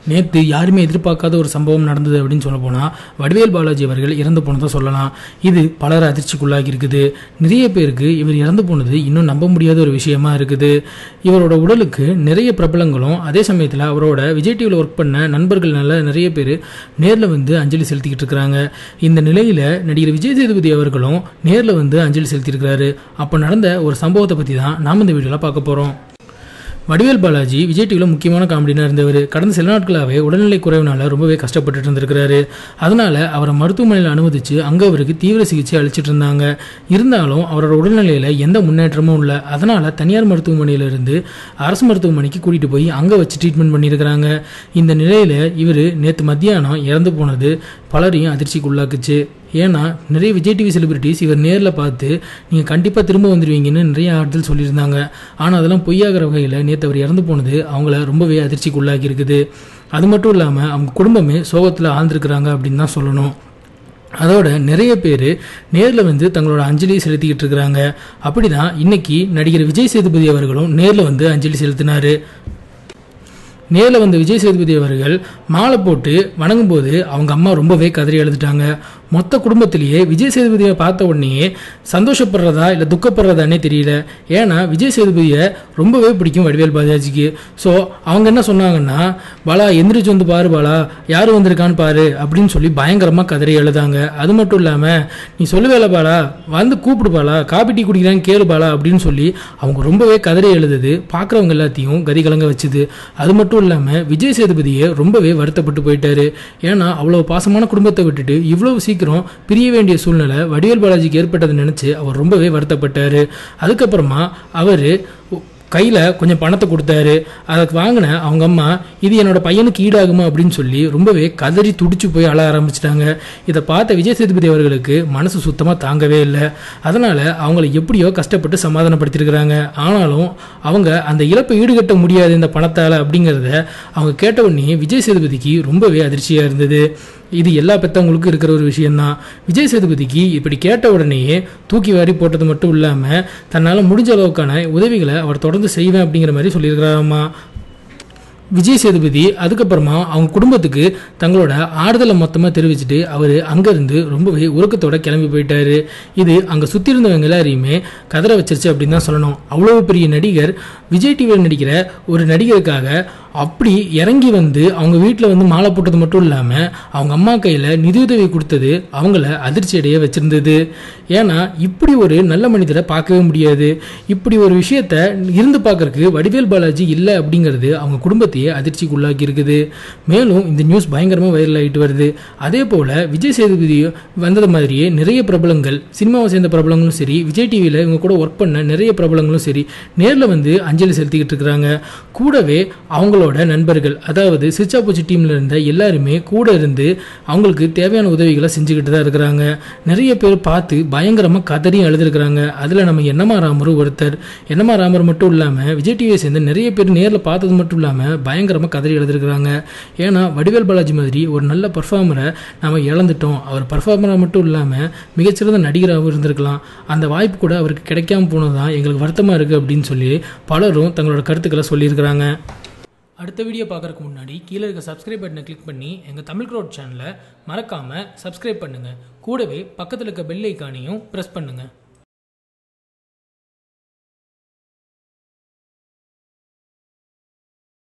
நேற்று யாருமே எதிர்பார்க்காத ஒரு சம்பவம் நடந்தது அப்படின்னு சொல்ல போனால் வடிவேல் பாலாஜி அவர்கள் இறந்து போனதை சொல்லலாம் இது பலர் அதிர்ச்சிக்குள்ளாகி இருக்குது நிறைய பேருக்கு இவர் இறந்து போனது இன்னும் நம்ப முடியாத ஒரு விஷயமா இருக்குது இவரோட உடலுக்கு நிறைய பிரபலங்களும் அதே சமயத்தில் அவரோட விஜய் டிவியில் ஒர்க் பண்ண நண்பர்கள்னால நிறைய பேர் நேரில் வந்து அஞ்சலி செலுத்திக்கிட்டு இருக்கிறாங்க இந்த நிலையில் நடிகர் விஜய் சேதுபதி அவர்களும் நேரில் வந்து அஞ்சலி செலுத்தியிருக்கிறாரு அப்போ நடந்த ஒரு சம்பவத்தை பற்றி தான் நாம் இந்த வீடியோவில் பார்க்க போகிறோம் வடிவேல் பாலாஜி விஜய் டிவியில் முக்கியமான காமெடினா இருந்தவர் கடந்த சில நாட்களாகவே உடல்நிலை குறைவினால ரொம்பவே கஷ்டப்பட்டுட்டு இருந்திருக்கிறாரு அதனால அவரை மருத்துவமனையில் அனுமதிச்சு அங்கே அவருக்கு தீவிர சிகிச்சை அளிச்சிட்டு இருந்தாங்க இருந்தாலும் அவரோட உடல்நிலையில் எந்த முன்னேற்றமும் இல்லை அதனால தனியார் மருத்துவமனையிலிருந்து அரசு மருத்துவமனைக்கு கூட்டிட்டு போய் அங்கே வச்சு ட்ரீட்மெண்ட் பண்ணியிருக்கிறாங்க இந்த நிலையில் இவர் நேற்று மத்தியானம் இறந்து போனது பலரையும் அதிர்ச்சிக்கு உள்ளாக்குச்சு ஏன்னா நிறைய விஜய் டிவி செலிபிரிட்டிஸ் இவர் நேரில் பார்த்து நீங்கள் கண்டிப்பாக திரும்ப வந்துடுவீங்கன்னு நிறைய ஆறுதல் சொல்லியிருந்தாங்க ஆனால் அதெல்லாம் பொய்யாகிற வகையில் நேற்று அவர் இறந்து போனது அவங்கள ரொம்பவே அதிர்ச்சிக்கு உள்ளாக்கி இருக்குது அது மட்டும் இல்லாமல் அவங்க குடும்பமே சோகத்தில் ஆழ்ந்திருக்கிறாங்க அப்படின்னு தான் சொல்லணும் அதோட நிறைய பேர் நேரில் வந்து தங்களோட அஞ்சலியை செலுத்திக்கிட்டு இருக்கிறாங்க அப்படி தான் இன்னைக்கு நடிகர் விஜய் சேதுபதி அவர்களும் நேரில் வந்து அஞ்சலி செலுத்தினாரு நேரில் வந்த விஜய் சேதுபதி அவர்கள் மாலை போட்டு வணங்கும் போது அவங்க அம்மா ரொம்பவே கதறி எழுதிட்டாங்க மொத்த குடும்பத்திலேயே விஜய் சேதுபதியை பார்த்த உடனேயே சந்தோஷப்படுறதா இல்லை துக்கப்படுறதானே தெரியல ஏன்னா விஜய் சேதுபதியை ரொம்பவே பிடிக்கும் வடிவேல் பாலாஜிக்கு ஸோ அவங்க என்ன சொன்னாங்கன்னா பாலா எந்திரிச்சு வந்து பாரு பாலா யார் வந்திருக்கான்னு பாரு அப்படின்னு சொல்லி பயங்கரமாக கதறி எழுதாங்க அது மட்டும் இல்லாமல் நீ சொல்லுவேல பாலா வந்து கூப்பிடு பாலா காபி டீ குடிக்கிறான்னு கேளு பாலா அப்படின்னு சொல்லி அவங்க ரொம்பவே கதறி எழுதுது பார்க்குறவங்க எல்லாத்தையும் கதி கலங்க வச்சுது அது மட்டும் இல்லாமல் விஜய் சேதுபதியை ரொம்பவே வருத்தப்பட்டு போயிட்டாரு ஏன்னா அவ்வளோ பாசமான குடும்பத்தை விட்டுட்டு இவ்வளவு சீக்கிரம் பிரிய வேண்டிய சூழ்நிலை வடிவேல் பாலாஜிக்கு ஏற்பட்டதை நினச்சி அவர் ரொம்பவே வருத்தப்பட்டார் அதுக்கப்புறமா அவர் கையில் கொஞ்சம் பணத்தை கொடுத்தாரு அதை வாங்கின அவங்க அம்மா இது என்னோட பையனுக்கு ஈடாகுமா அப்படின்னு சொல்லி ரொம்பவே கதறி துடிச்சு போய் அழ ஆரம்பிச்சிட்டாங்க இதை பார்த்த விஜய் சேதுபதி அவர்களுக்கு மனசு சுத்தமாக தாங்கவே இல்லை அதனால் அவங்கள எப்படியோ கஷ்டப்பட்டு சமாதானப்படுத்தியிருக்கிறாங்க ஆனாலும் அவங்க அந்த இழப்பை ஈடுகட்ட முடியாது இந்த பணத்தால் அப்படிங்கிறத அவங்க கேட்ட உடனே விஜய் சேதுபதிக்கு ரொம்பவே அதிர்ச்சியாக இருந்தது இது எல்லா பெற்றவங்களுக்கும் இருக்கிற ஒரு விஷயம்தான் விஜய் சேதுபதிக்கு இப்படி கேட்ட உடனேயே தூக்கி வாரி போட்டது மட்டும் இல்லாமல் தன்னால் முடிஞ்ச அளவுக்கான உதவிகளை அவர் தொடர்ந்து செய்வேன் அப்படிங்கிற மாதிரி சொல்லியிருக்கிறாராமா விஜய் சேதுபதி அதுக்கப்புறமா அவங்க குடும்பத்துக்கு தங்களோட ஆறுதலை மொத்தமாக தெரிவிச்சுட்டு அவர் அங்கேருந்து ரொம்பவே உறக்கத்தோட கிளம்பி போயிட்டாரு இது அங்கே சுற்றி இருந்தவங்க எல்லாரையுமே கதற வச்சிருச்சு அப்படின்னு தான் சொல்லணும் அவ்வளோ பெரிய நடிகர் விஜய் டிவியில் நடிக்கிற ஒரு நடிகருக்காக அப்படி இறங்கி வந்து அவங்க வீட்டில் வந்து மாலை போட்டது மட்டும் இல்லாமல் அவங்க அம்மா கையில் நிதியுதவி கொடுத்தது அவங்கள அதிர்ச்சி அடைய வச்சிருந்தது ஏன்னா இப்படி ஒரு நல்ல மனிதரை பார்க்கவே முடியாது இப்படி ஒரு விஷயத்த இருந்து பார்க்கறதுக்கு வடிவேல் பாலாஜி இல்லை அப்படிங்கிறது அவங்க குடும்பத்தையே அதிர்ச்சிக்கு உள்ளாக்கி இருக்குது மேலும் இந்த நியூஸ் பயங்கரமாக வைரல் ஆகிட்டு வருது அதே போல் விஜய் சேதுபதி வந்தது மாதிரியே நிறைய பிரபலங்கள் சினிமாவை சேர்ந்த பிரபலங்களும் சரி விஜய் டிவியில் இவங்க கூட ஒர்க் பண்ண நிறைய பிரபலங்களும் சரி நேரில் வந்து அஞ்சலி செலுத்திக்கிட்டு இருக்கிறாங்க கூடவே அவங்களோட நண்பர்கள் அதாவது சிச்சாப்பூச்சி டீமில் இருந்த எல்லாருமே கூட இருந்து அவங்களுக்கு தேவையான உதவிகளை செஞ்சுக்கிட்டு தான் இருக்கிறாங்க நிறைய பேர் பார்த்து பயங்கரமாக கதறியும் எழுதிருக்கிறாங்க அதில் நம்ம என்னமா ராமரும் ஒருத்தர் என்னமா ராமர் மட்டும் இல்லாமல் விஜய் டிவியை சேர்ந்த நிறைய பேர் நேரில் பார்த்தது மட்டும் இல்லாமல் பயங்கரமாக கதறி எழுதிருக்கிறாங்க ஏன்னா வடிவேல் பாலாஜி மாதிரி ஒரு நல்ல பர்ஃபார்மரை நம்ம இழந்துட்டோம் அவர் பர்ஃபார்மராக மட்டும் இல்லாமல் மிகச்சிறந்த நடிகராகவும் இருந்திருக்கலாம் அந்த வாய்ப்பு கூட அவருக்கு கிடைக்காம போனது தான் எங்களுக்கு வருத்தமாக இருக்குது அப்படின்னு சொல்லி பலரும் தங்களோட கருத்துக்களை சொல்லியிருக்கிறாங்க அடுத்த வீடியோ பார்க்குறதுக்கு முன்னாடி கீழே இருக்க சப்ஸ்கிரைப் பட்டனை கிளிக் பண்ணி எங்கள் தமிழ் க்ரோட் சேனலை மறக்காமல் சப்ஸ்கிரைப் பண்ணுங்கள் கூடவே பக்கத்தில் இருக்க பெல் ஐக்கானையும் ப்ரெஸ் பண்ணுங்கள்